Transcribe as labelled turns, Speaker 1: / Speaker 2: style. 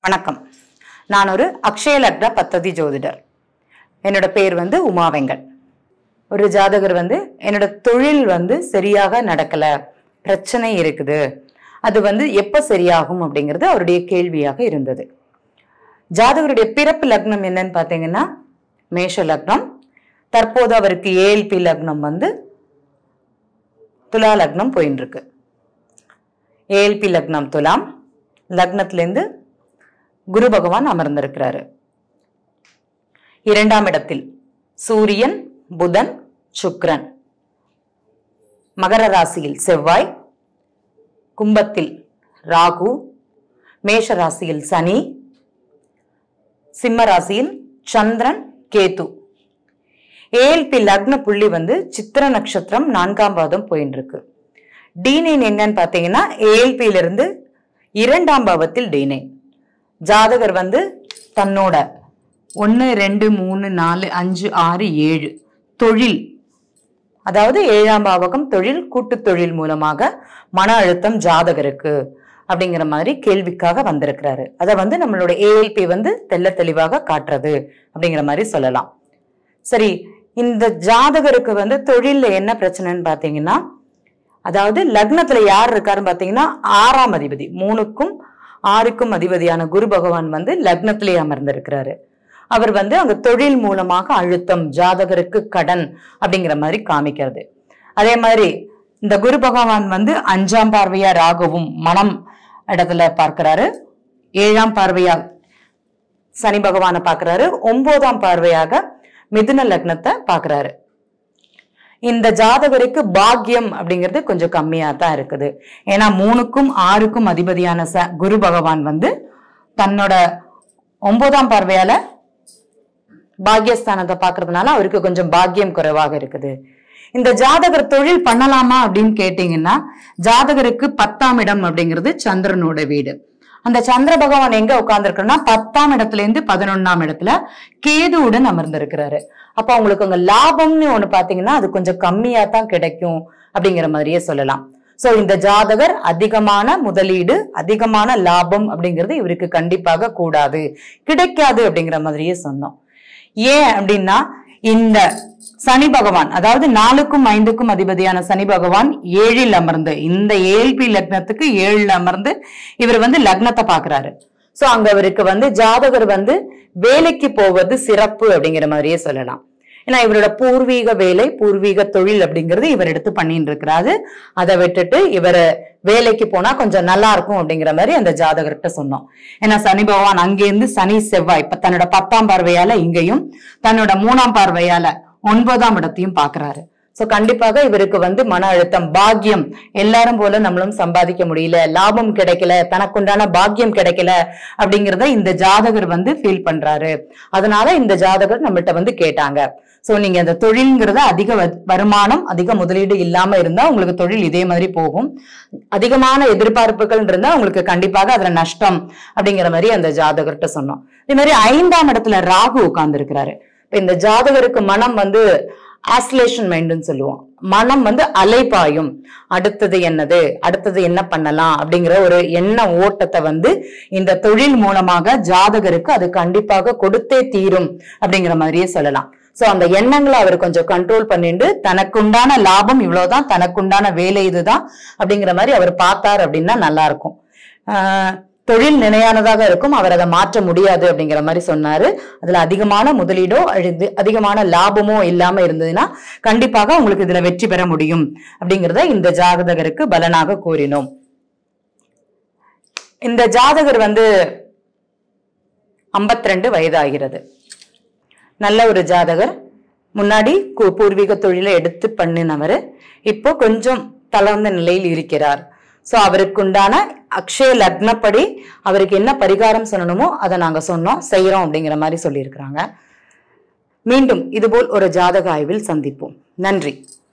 Speaker 1: வணக்கம் நான் ஒரு அக்ஷய லக்ன பத்ததி ஜோதிடர் என்னோட பேர் வந்து உமா வெங்கட் ஒரு ஜாதகர் வந்து என்னோட தொழில் வந்து சரியாக நடக்கல பிரச்சனை இருக்குது அது வந்து எப்ப சரியாகும் அப்படிங்கிறது அவருடைய கேள்வியாக இருந்தது ஜாதகருடைய பிறப்பு லக்னம் என்னன்னு பார்த்தீங்கன்னா மேஷ லக்னம் தற்போது அவருக்கு ஏஎல்பி லக்னம் வந்து துலா லக்னம் போயின்னு இருக்கு ஏஎல்பி லக்னம் துலாம் லக்னத்திலேருந்து குரு பகவான் அமர்ந்திருக்கிறாரு இரண்டாம் இடத்தில் சூரியன் புதன் சுக்கிரன் மகர ராசியில் செவ்வாய் கும்பத்தில் ராகு மேஷ ராசியில் சனி சிம்ம ராசியில் சந்திரன் கேது ஏஎல்பி லக்ன புள்ளி வந்து சித்திர நட்சத்திரம் நான்காம் பாதம் போயின்னு இருக்கு டீனைன் எங்கன்னு பார்த்தீங்கன்னா ஏஎல்பியில இருந்து இரண்டாம் பாவத்தில் டீனைன் ஜாதகர் வந்து தன்னோட ஒன்று ரெண்டு மூணு நாலு அஞ்சு ஆறு ஏழு தொழில் அதாவது ஏழாம் பாவகம் தொழில் கூட்டு தொழில் மூலமாக மன அழுத்தம் ஜாதகருக்கு அப்படிங்கிற மாதிரி கேள்விக்காக வந்திருக்கிறாரு அதை வந்து நம்மளோட ஏஎல்பி வந்து தெள்ள தெளிவாக காட்டுறது அப்படிங்கிற மாதிரி சொல்லலாம் சரி இந்த ஜாதகருக்கு வந்து தொழில்ல என்ன பிரச்சனைன்னு பார்த்தீங்கன்னா அதாவது லக்னத்துல யார் இருக்காருன்னு பார்த்தீங்கன்னா ஆறாம் அதிபதி மூணுக்கும் ஆறுக்கும் அதிபதியான குரு பகவான் வந்து லக்னத்திலே அமர்ந்திருக்கிறாரு அவர் வந்து அங்க தொழில் மூலமாக அழுத்தம் ஜாதகருக்கு கடன் அப்படிங்கிற மாதிரி காமிக்கிறது அதே மாதிரி இந்த குரு பகவான் வந்து அஞ்சாம் பார்வையா ராகவும் மனம் இடத்துல பார்க்கிறாரு ஏழாம் பார்வையா சனி பகவானை பார்க்கிறாரு ஒன்பதாம் பார்வையாக மிதுன லக்னத்தை பார்க்கிறாரு இந்த ஜாதகருக்கு பாக்கியம் அப்படிங்கிறது கொஞ்சம் கம்மியா தான் இருக்குது ஏன்னா மூணுக்கும் ஆறுக்கும் அதிபதியான ச குரு பகவான் வந்து தன்னோட ஒன்பதாம் பார்வையால பாக்கியஸ்தானத்தை பார்க்கறதுனால அவருக்கு கொஞ்சம் பாக்கியம் குறைவாக இருக்குது இந்த ஜாதகர் தொழில் பண்ணலாமா அப்படின்னு கேட்டீங்கன்னா ஜாதகருக்கு பத்தாம் இடம் அப்படிங்கிறது சந்திரனோட வீடு அந்த சந்திர பகவான் எங்க உட்கார்ந்துருக்குன்னா பத்தாம் இடத்துல இருந்து பதினொன்னாம் இடத்துல கேதுவுடன் அமர்ந்திருக்கிறாரு அப்ப அவங்களுக்கு அங்க லாபம்னு ஒண்ணு பாத்தீங்கன்னா அது கொஞ்சம் கம்மியா தான் கிடைக்கும் அப்படிங்கிற மாதிரியே சொல்லலாம் சோ இந்த ஜாதகர் அதிகமான முதலீடு அதிகமான லாபம் அப்படிங்கிறது இவருக்கு கண்டிப்பாக கூடாது கிடைக்காது அப்படிங்கிற மாதிரியே சொன்னோம் ஏன் அப்படின்னா இந்த சனி பகவான் அதாவது நாலுக்கும் ஐந்துக்கும் அதிபதியான சனி பகவான் ஏழில் அமர்ந்து இந்த ஏழ்பி லக்னத்துக்கு ஏழில் அமர்ந்து இவர் வந்து லக்னத்தை பாக்குறாரு சோ அங்க அவருக்கு வந்து ஜாதகர் வந்து வேலைக்கு போவது சிறப்பு அப்படிங்கிற மாதிரியே சொல்லலாம் ஏன்னா இவரோட பூர்வீக வேலை பூர்வீக தொழில் அப்படிங்கிறது இவர் எடுத்து பண்ணிட்டு இருக்கிறாரு அதை விட்டுட்டு இவர் வேலைக்கு போனா கொஞ்சம் நல்லா இருக்கும் அப்படிங்கிற மாதிரி அந்த ஜாதகர்கிட்ட சொன்னோம் ஏன்னா சனி பகவான் அங்கேருந்து சனி செவ்வாய் இப்ப தன்னோட பத்தாம் பார்வையால இங்கேயும் தன்னோட மூணாம் பார்வையால ஒன்பதாம் இடத்தையும் பாக்குறாரு சோ கண்டிப்பாக இவருக்கு வந்து மன அழுத்தம் பாக்கியம் எல்லாரும் போல நம்மளும் சம்பாதிக்க முடியல லாபம் கிடைக்கல தனக்குண்டான பாக்கியம் கிடைக்கல அப்படிங்கறத இந்த ஜாதகர் வந்து ஃபீல் பண்றாரு அதனால இந்த ஜாதகர் நம்மள்ட்ட வந்து கேட்டாங்க சோ நீங்க அந்த தொழில்ங்கிறத அதிக வ- வருமானம் அதிக முதலீடு இல்லாம இருந்தா உங்களுக்கு தொழில் இதே மாதிரி போகும் அதிகமான எதிர்பார்ப்புகள் இருந்தா உங்களுக்கு கண்டிப்பாக அதுல நஷ்டம் அப்படிங்கிற மாதிரி அந்த ஜாதகர்கிட்ட சொன்னோம் இதே மாதிரி ஐந்தாம் இடத்துல ராகு உட்கார்ந்து இருக்கிறாரு இப்ப இந்த ஜாதகருக்கு மனம் வந்து ஆஸ்லேஷன் மைண்டுன்னு சொல்லுவோம் மனம் வந்து அலைபாயும் அடுத்தது என்னது அடுத்தது என்ன பண்ணலாம் அப்படிங்கிற ஒரு எண்ண ஓட்டத்தை வந்து இந்த தொழில் மூலமாக ஜாதகருக்கு அது கண்டிப்பாக கொடுத்தே தீரும் அப்படிங்கிற மாதிரியே சொல்லலாம் சோ அந்த எண்ணங்களை அவர் கொஞ்சம் கண்ட்ரோல் பண்ணிட்டு தனக்குண்டான லாபம் இவ்வளவுதான் தனக்குண்டான வேலை இதுதான் அப்படிங்கிற மாதிரி அவர் பார்த்தார் அப்படின்னா நல்லா இருக்கும் ஆஹ் தொழில் நிலையானதாக இருக்கும் அவர் அதை மாற்ற முடியாது அப்படிங்கிற மாதிரி சொன்னாரு அதுல அதிகமான முதலீடோ அல்லது அதிகமான லாபமோ இல்லாம இருந்ததுன்னா கண்டிப்பாக உங்களுக்கு இதுல வெற்றி பெற முடியும் அப்படிங்கிறத இந்த ஜாதகருக்கு பலனாக கூறினோம் இந்த ஜாதகர் வந்து 52 வயதாகிறது நல்ல ஒரு ஜாதகர் முன்னாடி கு- பூர்வீக தொழிலை எடுத்து பண்ணினவர் இப்போ கொஞ்சம் தளர்ந்த நிலையில் இருக்கிறார் சோ அவருக்குண்டான அக்ஷய லக்னப்படி அவருக்கு என்ன பரிகாரம் சொல்லணுமோ அதை நாங்க சொன்னோம் செய்யறோம் அப்படிங்கிற மாதிரி சொல்லியிருக்கிறாங்க மீண்டும் இதுபோல் ஒரு ஜாதக ஆய்வில் சந்திப்போம் நன்றி